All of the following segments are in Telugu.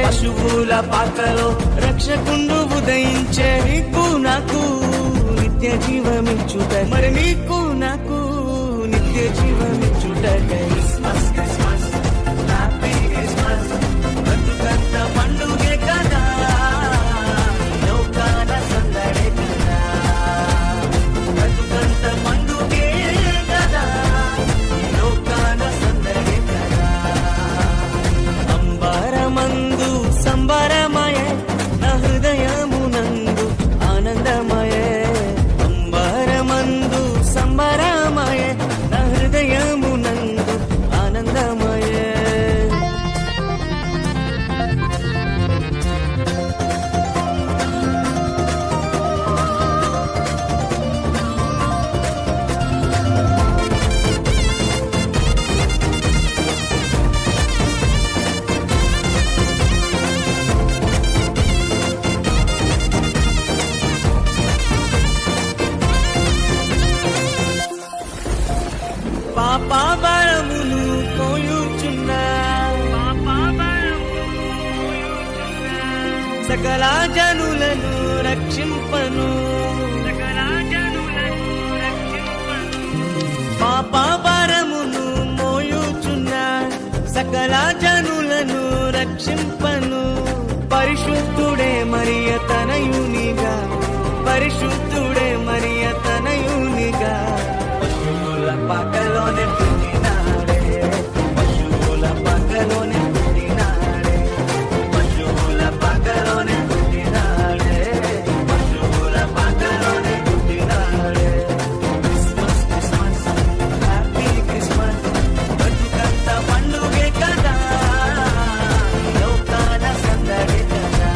పశువుల పాకలో రక్షకుండు ఉదయించే నీకు నాకు నిత్య జీవమిచ్చుట మరి నీకు నాకు నిత్య జీవమిచ్చుట క్రిస్మస్ క్రిస్మస్ హ్యాపీ క్రిస్మస్ బ్రతుకంత పండుగే కదా లోకాన సందడే కదా బ్రతుకంత పండుగే కదా లోకాన సందడే కదా అంబరమందు సంబరమయ నా హృదయమునందు ఆనందమయ అంబరమందు సంబరమయ నా హృదయమునందు ఆనందమయ పాపావరమును కోయుచున్నా సకల జనులను రక్షింపను పాపావరమును మోయుచున్నా సకల జనులను రక్షింపను పరిశుద్ధుడే మరియ తనయునిగా పరిశుద్ధుడే మరియ తనయునిగా పశువుల పక్కలోనే పుట్టినాడే పశువుల పక్కలోనే పుట్టినాడే పశువుల పక్కలోనే పుట్టినాడే పశువుల పక్కలోనే పుట్టినాడే క్రిస్మస్ క్రిస్మస్ హ్యాపీ క్రిస్మస్ బతుకంత పండుగే కదా లోకాన సందడి కదా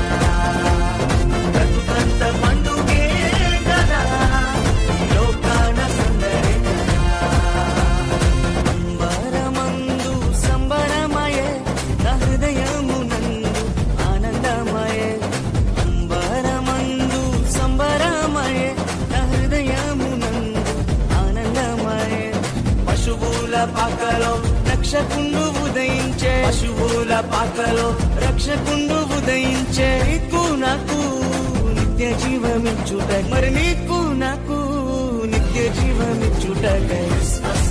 బతుకంత పండుగే కదా లోకాన సందడి కదా అంబరమందు సంబరమయ నా హృదయమునందు ఆనందమయ అంబరమందు సంబరమయ నా హృదయమునందు ఆనందమయ పశువుల పాకలో రక్షకుండు ఉదయించే పశువుల పాకలో రక్షకుండు ఉదయించే నీకు నాకు నిత్య జీవమిచ్చుట మరి నీకు నాకు నిత్య జీవమిచ్చుట క్రిస్మస్